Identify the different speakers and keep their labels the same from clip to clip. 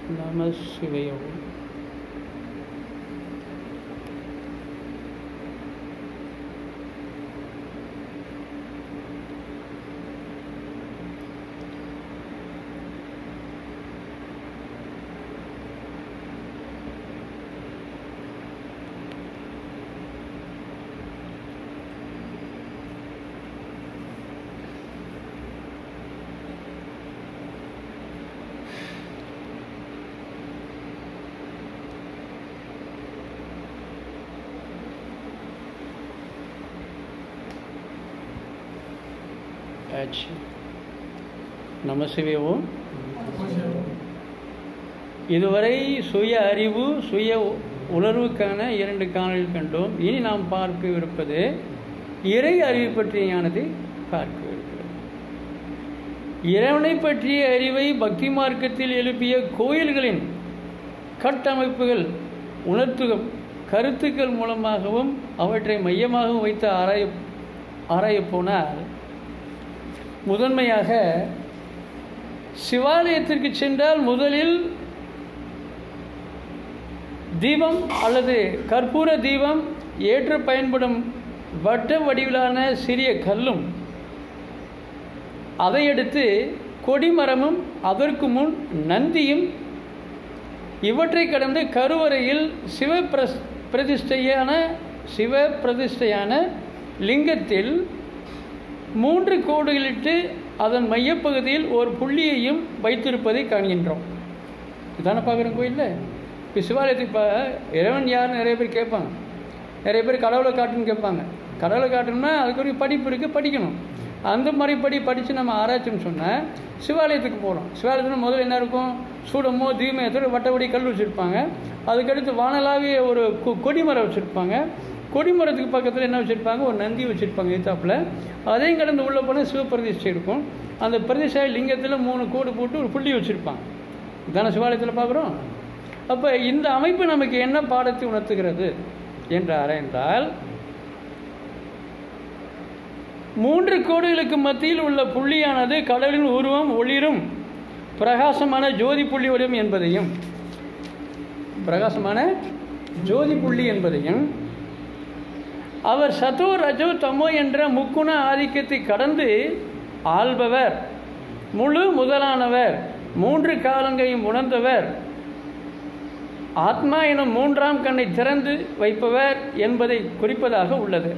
Speaker 1: நம சிவையோ ஆச்சு நம சிவையோ இதுவரை சுய அறிவு சுய உ- உணர்வுக்கான இரண்டு காணொளிகள் கண்டோம் இனி நாம் பார்க்கவிருப்பது இறை அறிவு பற்றிய ஞானத்தை பார்க்கவிருக்கிறோம் இறைவனை பற்றிய அறிவை பக்தி மார்க்கத்தில் எழுப்பிய கோயில்களின் கட்டமைப்புகள் உணர்த்து கருத்துக்கள் மூலமாகவும் அவற்றை மையமாகவும் வைத்து ஆராய ஆராயப் போனால் முதன்மையாக சிவாலயத்திற்கு சென்றால் முதலில் தீபம் அல்லது கற்பூர தீபம் ஏற்ற பயன்படும் வட்ட வடிவிலான சிறிய கல்லும் அதையடுத்து கொடிமரமும் அதற்கு முன் நந்தியும் இவற்றை கடந்து கருவறையில் சிவ பிரஸ் பிரதிஷ்டையான சிவ பிரதிஷ்டையான லிங்கத்தில் மூன்று கோடுகளிட்டு அதன் மையப்பகுதியில் ஒரு புள்ளியையும் வைத்திருப்பதை காண்கின்றோம் இதானே பார்க்குறோம் கோயிலில் இப்போ சிவாலயத்துக்கு இப்போ இறைவன் யார் நிறைய பேர் கேட்பாங்க நிறைய பேர் கடவுளை காட்டுன்னு கேட்பாங்க கடவுளை காட்டணும்னா அதுக்கு ஒரு படிப்பு இருக்குது படிக்கணும் அந்த மாதிரி படி படித்து நம்ம ஆராய்ச்சின்னு சொன்னால் சிவாலயத்துக்கு போகிறோம் சிவாலயத்தில் முதல்ல என்ன இருக்கும் சூடமோ தீமயத்தோட வட்டவடி கல் வச்சுருப்பாங்க அதுக்கடுத்து வானலாவிய ஒரு கொ- கொடிமரம் வச்சுருப்பாங்க கொடிமரத்துக்கு பக்கத்தில் என்ன வச்சுருப்பாங்க ஒரு நந்தி வச்சுருப்பாங்க எத்தாப்பில் அதையும் கடந்து உள்ளே போனால் சிவபிரதிஷ்டை இருக்கும் அந்த பிரதிஷ்டை லிங்கத்தில் மூணு கோடு போட்டு ஒரு புள்ளி வச்சுருப்பாங்க இதான சிவாலயத்தில் பார்க்குறோம் அப்போ இந்த அமைப்பு நமக்கு என்ன பாடத்தை உணர்த்துகிறது என்று ஆராய்ந்தால் மூன்று கோடுகளுக்கு மத்தியில் உள்ள புள்ளியானது கடலின் உருவம் ஒளிரும் பிரகாசமான ஜோதி புள்ளி வடிவம் என்பதையும் பிரகாசமான ஜோதி புள்ளி என்பதையும் அவர் சத்தோ ரஜோ தமோ என்ற முக்குண ஆதிக்கத்தை கடந்து ஆள்பவர் முழு முதலானவர் மூன்று காலங்களையும் உணர்ந்தவர் ஆத்மா எனும் மூன்றாம் கண்ணை திறந்து வைப்பவர் என்பதை குறிப்பதாக உள்ளது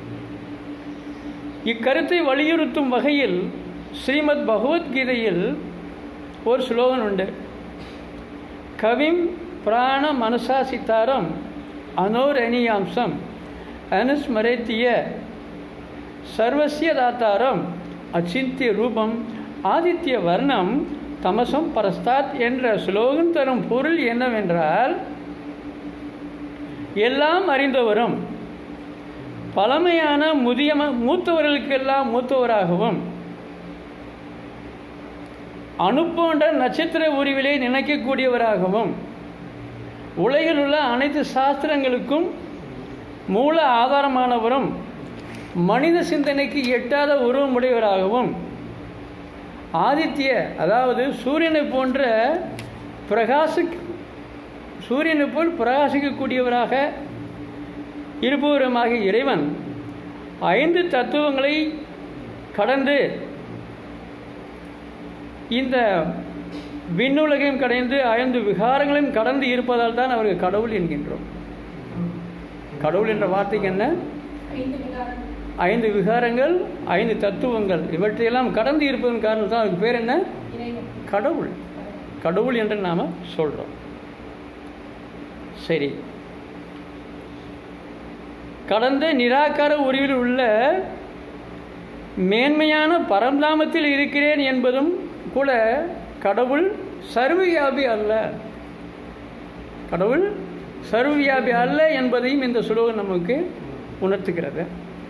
Speaker 1: இக்கருத்தை வலியுறுத்தும் வகையில் ஸ்ரீமத் பகவத்கீதையில் ஒரு ஸ்லோகன் உண்டு கவிம் பிராண மனசா சித்தாரம் அனோரணியாம்சம் அனுஸ்மரேத்திய சர்வசிய தாத்தாரம் அச்சிந்திய ரூபம் ஆதித்ய வர்ணம் தமசம் பரஸ்தாத் என்ற ஸ்லோகன் தரும் பொருள் என்னவென்றால் எல்லாம் அறிந்தவரும் பழமையான முதிய மூத்தவர்களுக்கெல்லாம் மூத்தவராகவும் அணுப்போன்ற நட்சத்திர உருவிலே நினைக்கக்கூடியவராகவும் உலகில் உள்ள அனைத்து சாஸ்திரங்களுக்கும் மூல ஆதாரமானவரும் மனித சிந்தனைக்கு எட்டாத உருவமுடையவராகவும் ஆதித்ய அதாவது சூரியனை போன்ற பிரகாசி சூரியனை போல் பிரகாசிக்கக்கூடியவராக இருப்பவருமாகிய இறைவன் ஐந்து தத்துவங்களை கடந்து இந்த விண்ணுலகையும் கடந்து ஐந்து விகாரங்களையும் கடந்து இருப்பதால் தான் அவருக்கு கடவுள் என்கின்றோம் கடவுள் என்ற வார்த்தைக்கு என்ன ஐந்து விகாரங்கள் ஐந்து தத்துவங்கள் இவற்றையெல்லாம் கடந்து இருப்பதன் காரணம் தான் அதுக்கு பேர் என்ன கடவுள் கடவுள் என்று நாம் சொல்கிறோம் சரி கடந்த நிராகார உருவில் உள்ள மேன்மையான பரந்தாமத்தில் இருக்கிறேன் என்பதும் கூட கடவுள் சர்வவியாபி அல்ல கடவுள் சர்வவியாபி அல்ல என்பதையும் இந்த சுலோகம் நமக்கு உணர்த்துகிறது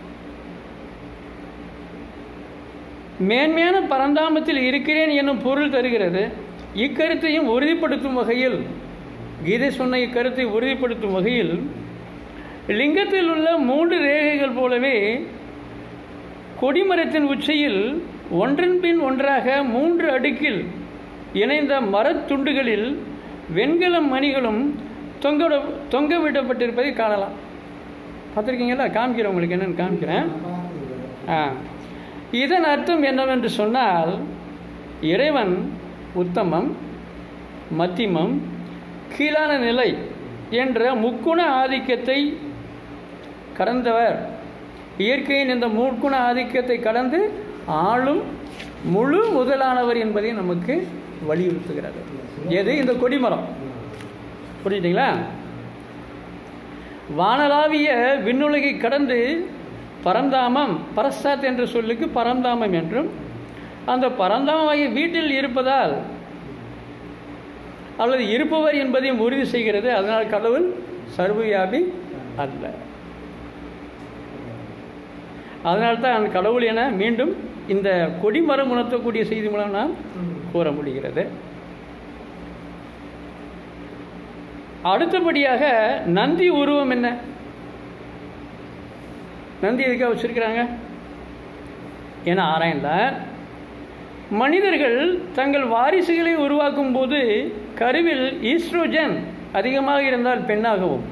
Speaker 1: மேன்மையான பரந்தாமத்தில் இருக்கிறேன் என்னும் பொருள் தருகிறது இக்கருத்தையும் உறுதிப்படுத்தும் வகையில் கீதை சொன்ன இக்கருத்தை உறுதிப்படுத்தும் வகையில் லிங்கத்தில் உள்ள மூன்று ரேகைகள் போலவே கொடிமரத்தின் உச்சியில் ஒன்றன் பின் ஒன்றாக மூன்று அடுக்கில் இணைந்த மரத்துண்டுகளில் வெண்கல மணிகளும் தொங்க தொங்க விடப்பட்டிருப்பதை காணலாம் பார்த்துருக்கீங்களா காமிக்கிறேன் உங்களுக்கு என்னன்னு காமிக்கிறேன் ஆ இதன் அர்த்தம் என்னவென்று சொன்னால் இறைவன் உத்தமம் மத்திமம் கீழான நிலை என்ற முக்குண ஆதிக்கத்தை கடந்தவர் இயற்கையின் இந்த முக்குண ஆதிக்கத்தை கடந்து ஆளும் முழு முதலானவர் என்பதை நமக்கு வலியுறுத்துகிறது எது இந்த கொடிமரம் புரியுதுங்களா வானளாவிய விண்ணுலகை கடந்து பரந்தாமம் பரஸ்தாத் என்ற சொல்லுக்கு பரந்தாமம் என்றும் அந்த பரந்தாமாகிய வீட்டில் இருப்பதால் அல்லது இருப்பவர் என்பதையும் உறுதி செய்கிறது அதனால் கடவுள் சர்வவியாபி அல்ல அதனால்தான் அந்த கடவுள் என மீண்டும் இந்த கொடிமரம் உணர்த்தக்கூடிய செய்தி மூலம் நாம் கூற முடிகிறது அடுத்தபடியாக நந்தி உருவம் என்ன நந்தி எதுக்காக வச்சிருக்கிறாங்க என ஆராய்ந்த மனிதர்கள் தங்கள் வாரிசுகளை உருவாக்கும் போது கருவில் ஈஸ்ட்ரோஜன் அதிகமாக இருந்தால் பெண்ணாகவும்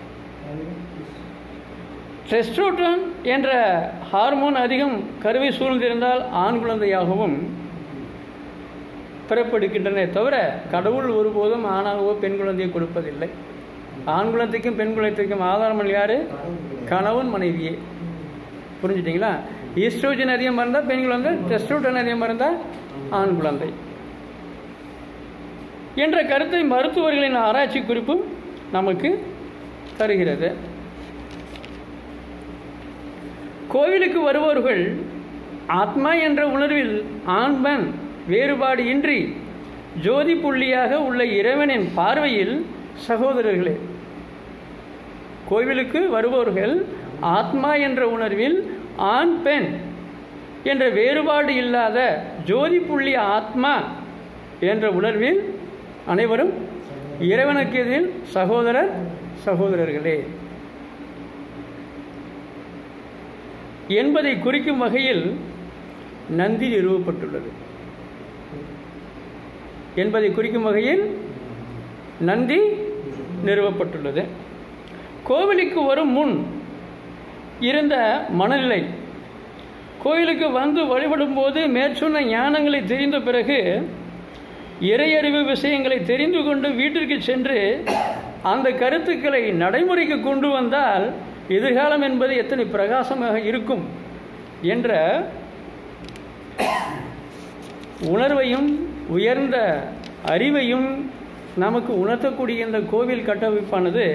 Speaker 1: டெஸ்ட்ரோட்டன் என்ற ஹார்மோன் அதிகம் கருவை சூழ்ந்திருந்தால் ஆண் குழந்தையாகவும் பிறப்பெடுக்கின்றனே தவிர கடவுள் ஒருபோதும் ஆணாகவோ பெண் குழந்தையை கொடுப்பதில்லை ஆண் குழந்தைக்கும் பெண் குழந்தைக்கும் ஆதாரம் யார் கணவன் மனைவியே புரிஞ்சுட்டிங்களா ஈஸ்ட்ரோஜன் அதிகமாக இருந்தால் பெண் குழந்தை டெஸ்ட்ரோட்டன் அதிகமாக இருந்தால் ஆண் குழந்தை என்ற கருத்தை மருத்துவர்களின் ஆராய்ச்சி குறிப்பும் நமக்கு தருகிறது கோவிலுக்கு வருபவர்கள் ஆத்மா என்ற உணர்வில் ஆண் பெண் வேறுபாடு இன்றி ஜோதி புள்ளியாக உள்ள இறைவனின் பார்வையில் சகோதரர்களே கோவிலுக்கு வருபவர்கள் ஆத்மா என்ற உணர்வில் ஆண் பெண் என்ற வேறுபாடு இல்லாத ஜோதி புள்ளி ஆத்மா என்ற உணர்வில் அனைவரும் இறைவனுக்கு எதில் சகோதரர் சகோதரர்களே என்பதை குறிக்கும் வகையில் நந்தி நிறுவப்பட்டுள்ளது என்பதை குறிக்கும் வகையில் நந்தி நிறுவப்பட்டுள்ளது கோவிலுக்கு வரும் முன் இருந்த மனநிலை கோயிலுக்கு வந்து வழிபடும் போது மேற்சொன்ன ஞானங்களை தெரிந்த பிறகு இறையறிவு விஷயங்களை தெரிந்து கொண்டு வீட்டிற்கு சென்று அந்த கருத்துக்களை நடைமுறைக்கு கொண்டு வந்தால் எதிர்காலம் என்பது எத்தனை பிரகாசமாக இருக்கும் என்ற உணர்வையும் உயர்ந்த அறிவையும் நமக்கு உணர்த்தக்கூடிய இந்த கோவில் கட்டமைப்பானது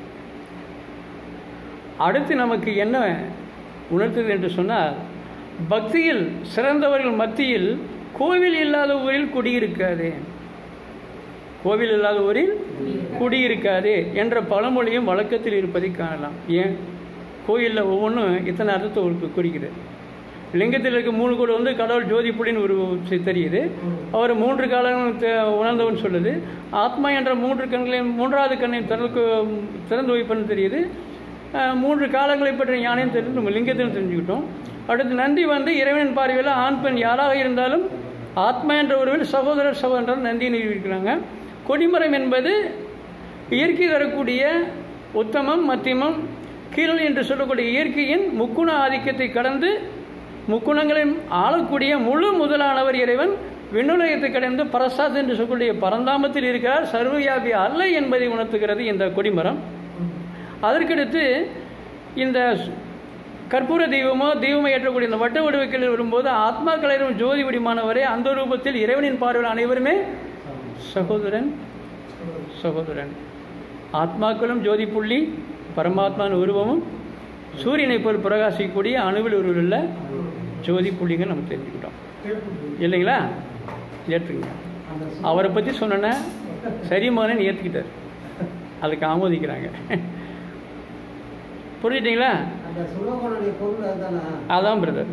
Speaker 1: அடுத்து நமக்கு என்ன உணர்த்துது என்று சொன்னால் பக்தியில் சிறந்தவர்கள் மத்தியில் கோவில் இல்லாத ஊரில் குடியிருக்காது கோவில் இல்லாத ஊரில் குடியிருக்காது என்ற பழமொழியும் வழக்கத்தில் இருப்பதை காணலாம் ஏன் கோயிலில் ஒவ்வொன்றும் இத்தனை அர்த்தத்தை ஒரு குறிக்கிறது லிங்கத்தில் இருக்க மூணு கூட வந்து கடவுள் ஜோதி புலின்னு ஒரு சி- தெரியுது அவர் மூன்று காலம் த- உணர்ந்தவன் சொல்லுது ஆத்மா என்ற மூன்று கண்களையும் மூன்றாவது கண்ணை திறந்து திறந்து வைப்பன்னு தெரியுது அஹ், மூன்று காலங்களை பற்றி ஞானம் தெரிந்து நம்ம லிங்கத்தில் தெரிஞ்சுக்கிட்டோம் அடுத்து நந்தி வந்து இறைவனின் பார்வையில் ஆண் பெண் யாராக இருந்தாலும் ஆத்மா என்ற உறவில் சகோதரர் சகோதரர் நந்தி நிறுவிக்கிறாங்க கொடிமரம் என்பது இயற்கை தரக்கூடிய உத்தமம் மத்தியமம் கீழ் என்று சொல்லக்கூடிய இயற்கையின் முக்குண ஆதிக்கத்தை கடந்து முக்குணங்களையும் ஆளக்கூடிய முழு முதலானவர் இறைவன் விண்ணுலகத்தை கடந்து பரசாத் என்று சொல்லக்கூடிய பரந்தாமத்தில் இருக்கிறார் சர்வவியாபி அல்ல என்பதை உணர்த்துகிறது இந்த கொடிமரம் அதற்கடுத்து இந்த கற்பூர தெய்வமோ தெய்வமோ ஏற்றக்கூடிய இந்த வட்ட வடிவக்கில் வரும்போது ஆத்மா கலைரும் ஜோதி வடிமானவரே அந்த ரூபத்தில் இறைவனின் பார்வையில் அனைவருமே சகோதரன் சகோதரன் ஆத்மாக்களும் ஜோதி புள்ளி பரமாத்மாவின் உருவமும் சூரியனை போல் பிரகாசிக்கக்கூடிய அணுவில் உருவில் ஜோதி புள்ளிங்க நம்ம தெரிஞ்சுக்கிட்டோம் இல்லைங்களா ஏற்றுங்க அவரை பற்றி சொன்னேன்னா சரி மகனே ஏற்றுக்கிட்டார் அதுக்கு ஆமோதிக்கிறாங்க புரிஞ்சுட்டீங்களா
Speaker 2: அந்த சுலோகனுடைய பொருள் அதுதானா
Speaker 1: அதான் பிரதர்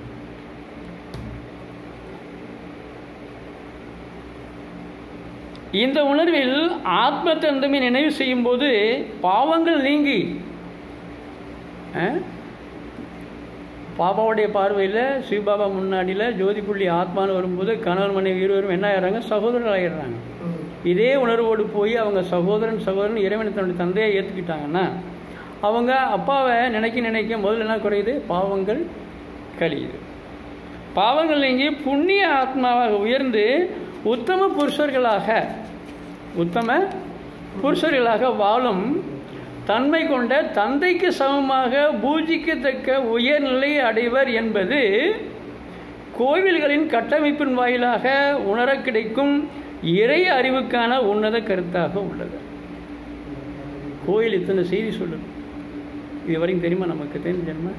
Speaker 1: இந்த உணர்வில் ஆத்ம தந்தமை நினைவு செய்யும்போது பாவங்கள் நீங்கி அஹ், பாபாவுடைய பார்வையில் சிவபாபா முன்னாடியில் ஜோதி புள்ளி ஆத்மான்னு வரும்போது கணவன் மனைவி இருவரும் என்ன ஆயிடுறாங்க சகோதரர் ஆயிடுறாங்க இதே உணர்வோடு போய் அவங்க சகோதரன் சகோதரன் இறைவனை தன்னுடைய தந்தையை ஏற்றுக்கிட்டாங்கன்னா அவங்க அப்பாவை நினைக்க நினைக்க முதல்ல என்ன குறையுது பாவங்கள் கழியுது பாவங்கள் நீங்கி புண்ணிய ஆத்மாவாக உயர்ந்து உத்தம புருஷர்களாக உத்தம புருஷர்களாக வாழும் தன்மை கொண்ட தந்தைக்கு சமமாக பூஜிக்கத்தக்க உயர்நிலை அடைவர் என்பது கோவில்களின் கட்டமைப்பின் வாயிலாக உணர கிடைக்கும் இறை அறிவுக்கான உன்னத கருத்தாக உள்ளது கோயில் இத்தனை செய்தி சொல்லுது இது வரைக்கும் தெரியுமா நமக்கு தெரிஞ்சமா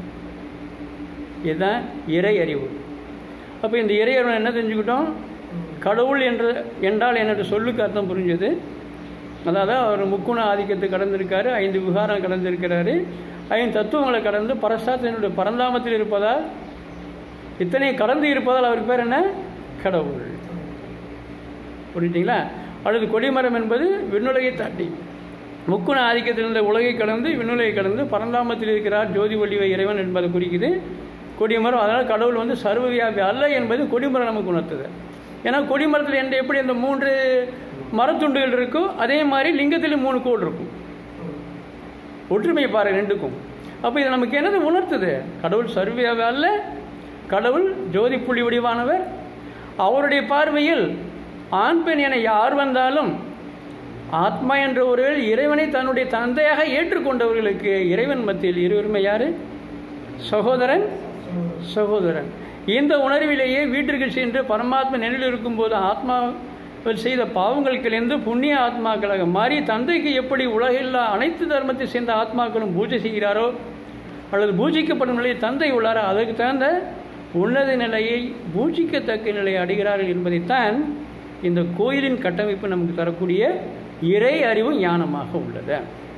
Speaker 1: இதுதான் இறை அறிவு அப்போ இந்த இறை அறிவு என்ன தெரிஞ்சுக்கிட்டோம் கடவுள் என்ற என்றால் என்னோட சொல்லுக்கு அர்த்தம் புரிஞ்சது அதாவது அவர் முக்குண ஆதிக்கத்தை கடந்திருக்காரு ஐந்து விகாரம் கடந்திருக்கிறாரு ஐந்து தத்துவங்களை கடந்து பரசாத்தினுடைய பரந்தாமத்தில் இருப்பதால் இத்தனை கடந்து இருப்பதால் அவருக்கு பேர் என்ன கடவுள் புரிஞ்சுங்களா அடுத்து கொடிமரம் என்பது விண்ணுலகை தாண்டி முக்குண ஆதிக்கத்தில் இருந்த உலகை கடந்து விண்ணுலகை கடந்து பரந்தாமத்தில் இருக்கிறார் ஜோதி வடிவ இறைவன் என்பதை குறிக்குது கொடிமரம் அதனால் கடவுள் வந்து சர்வவியாபி அல்ல என்பது கொடிமரம் நமக்கு உணர்த்துது ஏன்னா கொடிமரத்தில் எந்த எப்படி அந்த மூன்று மரத்துண்டுகள் இருக்கோ அதே மாதிரி லிங்கத்திலும் மூணு கோடு இருக்கும் ஒற்றுமையை பாருங்க ரெண்டுக்கும் அப்போ இது நமக்கு என்னது உணர்த்துது கடவுள் சர்வியாவே அல்ல கடவுள் ஜோதி புள்ளி வடிவானவர் அவருடைய பார்வையில் ஆண் பெண் என யார் வந்தாலும் ஆத்மா என்ற ஒருவர் இறைவனை தன்னுடைய தந்தையாக ஏற்றுக்கொண்டவர்களுக்கு இறைவன் மத்தியில் இருவருமே யாரு சகோதரன் சகோதரன் இந்த உணர்விலேயே வீட்டிற்கு சென்று பரமாத்மா நிலையில் இருக்கும்போது ஆத்மா செய்த பாவங்களுக்கிலிருந்து புண்ணிய ஆத்மாக்களாக மாறி தந்தைக்கு எப்படி உலகில்லா அனைத்து தர்மத்தை சேர்ந்த ஆத்மாக்களும் பூஜை செய்கிறாரோ அல்லது பூஜிக்கப்படும் நிலையில் தந்தை உள்ளாரோ அதற்கு தகுந்த உன்னத நிலையை பூஜிக்கத்தக்க நிலையை அடைகிறார்கள் என்பதைத்தான் இந்த கோயிலின் கட்டமைப்பு நமக்கு தரக்கூடிய இறை அறிவு ஞானமாக உள்ளது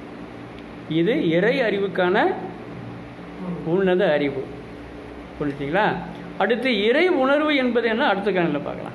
Speaker 1: இது இறை அறிவுக்கான உன்னத அறிவு புரிஞ்சுங்களா அடுத்து இறை உணர்வு என்பது என்ன அடுத்த கணக்கில் பார்க்கலாம்